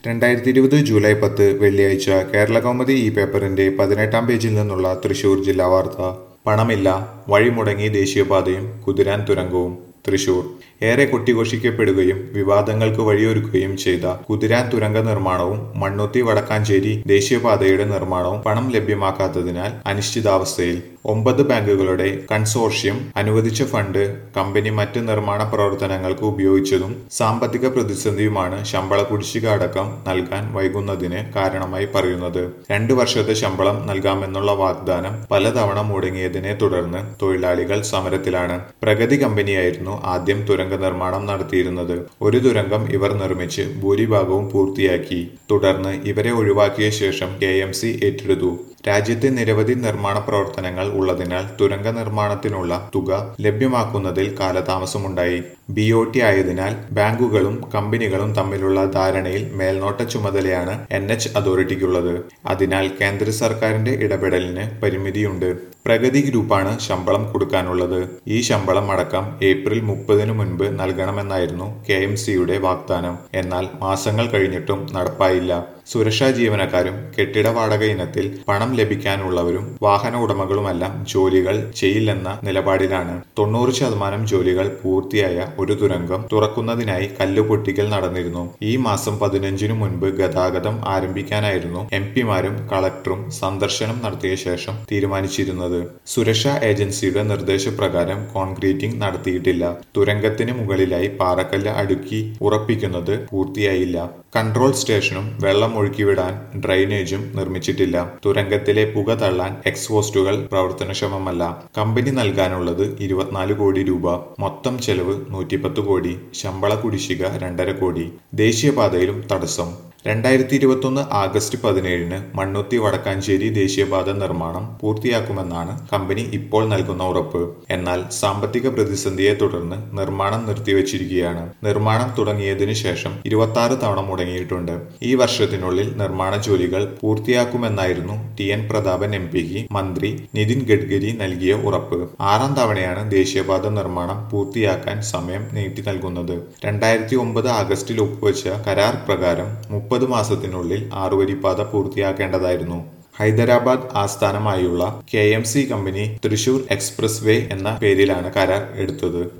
രണ്ടായിരത്തി ഇരുപത് ജൂലൈ പത്ത് വെള്ളിയാഴ്ച കേരള കൗമുദി ഈ പേപ്പറിന്റെ പതിനെട്ടാം പേജിൽ നിന്നുള്ള തൃശൂർ ജില്ലാ വാർത്ത പണമില്ല വഴിമുടങ്ങി ദേശീയപാതയും കുതിരാൻ തുരങ്കവും തൃശൂർ ഏറെ കൊട്ടിഘോഷിക്കപ്പെടുകയും വിവാദങ്ങൾക്ക് വഴിയൊരുക്കുകയും ചെയ്ത കുതിരാൻ തുരങ്ക നിർമ്മാണവും മണ്ണുത്തി വടക്കാഞ്ചേരി ദേശീയപാതയുടെ നിർമ്മാണവും പണം ലഭ്യമാക്കാത്തതിനാൽ അനിശ്ചിതാവസ്ഥയിൽ ഒമ്പത് ബാങ്കുകളുടെ കൺസോർഷ്യം അനുവദിച്ച ഫണ്ട് കമ്പനി മറ്റ് നിർമ്മാണ പ്രവർത്തനങ്ങൾക്ക് ഉപയോഗിച്ചതും സാമ്പത്തിക പ്രതിസന്ധിയുമാണ് ശമ്പള കുടിശ്ശിക അടക്കം നൽകാൻ വൈകുന്നതിന് കാരണമായി പറയുന്നത് രണ്ടു വർഷത്തെ ശമ്പളം നൽകാമെന്നുള്ള വാഗ്ദാനം പലതവണ മുടങ്ങിയതിനെ തുടർന്ന് തൊഴിലാളികൾ സമരത്തിലാണ് പ്രഗതി കമ്പനിയായിരുന്നു ആദ്യം തുരങ്ക നിർമ്മാണം നടത്തിയിരുന്നത് ഒരു തുരങ്കം ഇവർ നിർമ്മിച്ച് ഭൂരിഭാഗവും പൂർത്തിയാക്കി തുടർന്ന് ഇവരെ ഒഴിവാക്കിയ ശേഷം കെ എം സി ഏറ്റെടുത്തു രാജ്യത്തെ നിരവധി നിർമ്മാണ പ്രവർത്തനങ്ങൾ ഉള്ളതിനാൽ തുരങ്ക നിർമ്മാണത്തിനുള്ള തുക ലഭ്യമാക്കുന്നതിൽ കാലതാമസമുണ്ടായി ബി ഒ ടി ആയതിനാൽ ബാങ്കുകളും കമ്പനികളും തമ്മിലുള്ള ധാരണയിൽ മേൽനോട്ട ചുമതലയാണ് എൻ എച്ച് അതോറിറ്റിക്കുള്ളത് അതിനാൽ കേന്ദ്ര സർക്കാരിന്റെ ഇടപെടലിന് പരിമിതിയുണ്ട് പ്രഗതി ഗ്രൂപ്പാണ് ശമ്പളം കൊടുക്കാനുള്ളത് ഈ ശമ്പളം അടക്കം ഏപ്രിൽ മുപ്പതിനു മുൻപ് നൽകണമെന്നായിരുന്നു കെ എം സിയുടെ വാഗ്ദാനം എന്നാൽ മാസങ്ങൾ കഴിഞ്ഞിട്ടും നടപ്പായില്ല സുരക്ഷാ ജീവനക്കാരും കെട്ടിട വാടക ഇനത്തിൽ പണം ലഭിക്കാനുള്ളവരും വാഹന ഉടമകളുമെല്ലാം ജോലികൾ ചെയ്യില്ലെന്ന നിലപാടിലാണ് തൊണ്ണൂറ് ശതമാനം ജോലികൾ പൂർത്തിയായ ഒരു തുരങ്കം തുറക്കുന്നതിനായി കല്ലുപൊട്ടിക്കൽ നടന്നിരുന്നു ഈ മാസം പതിനഞ്ചിനു മുൻപ് ഗതാഗതം ആരംഭിക്കാനായിരുന്നു എം പിമാരും കളക്ടറും സന്ദർശനം നടത്തിയ ശേഷം തീരുമാനിച്ചിരുന്നത് സുരക്ഷാ ഏജൻസിയുടെ നിർദ്ദേശപ്രകാരം കോൺക്രീറ്റിംഗ് നടത്തിയിട്ടില്ല തുരങ്കത്തിന് മുകളിലായി പാറക്കല്ല് അടുക്കി ഉറപ്പിക്കുന്നത് പൂർത്തിയായില്ല കൺട്രോൾ സ്റ്റേഷനും വെള്ളം ഒഴുക്കിവിടാൻ ഡ്രൈനേജും നിർമ്മിച്ചിട്ടില്ല തുരങ്കത്തിലെ പുക തള്ളാൻ എക്സ്പോസ്റ്റുകൾ പ്രവർത്തനക്ഷമമല്ല കമ്പനി നൽകാനുള്ളത് ഇരുപത്തിനാല് കോടി രൂപ മൊത്തം ചെലവ് നൂറ്റിപ്പത്ത് കോടി ശമ്പള കുടിശ്ശിക രണ്ടര കോടി ദേശീയപാതയിലും തടസ്സം രണ്ടായിരത്തി ഇരുപത്തൊന്ന് ആഗസ്റ്റ് പതിനേഴിന് മണ്ണുത്തി വടക്കാഞ്ചേരി ദേശീയപാത നിർമ്മാണം പൂർത്തിയാക്കുമെന്നാണ് കമ്പനി ഇപ്പോൾ നൽകുന്ന ഉറപ്പ് എന്നാൽ സാമ്പത്തിക പ്രതിസന്ധിയെ തുടർന്ന് നിർമ്മാണം നിർത്തിവച്ചിരിക്കുകയാണ് നിർമ്മാണം തുടങ്ങിയതിനു ശേഷം ഇരുപത്തി ആറ് തവണ മുടങ്ങിയിട്ടുണ്ട് ഈ വർഷത്തിനുള്ളിൽ നിർമ്മാണ ജോലികൾ പൂർത്തിയാക്കുമെന്നായിരുന്നു ടി എൻ പ്രതാപൻ എം പിക്ക് മന്ത്രി നിതിൻ ഗഡ്കരി നൽകിയ ഉറപ്പ് ആറാം തവണയാണ് ദേശീയപാത നിർമ്മാണം പൂർത്തിയാക്കാൻ സമയം നീട്ടി നൽകുന്നത് രണ്ടായിരത്തി ഒമ്പത് ആഗസ്റ്റിൽ ഒപ്പുവെച്ച കരാർ പ്രകാരം മുപ്പത് മാസത്തിനുള്ളിൽ ആറുവരിപ്പാത പൂർത്തിയാക്കേണ്ടതായിരുന്നു ഹൈദരാബാദ് ആസ്ഥാനമായുള്ള K M C company Thrissur expressway എന്ന പേരിലാണ് കരാർ എടുത്തത്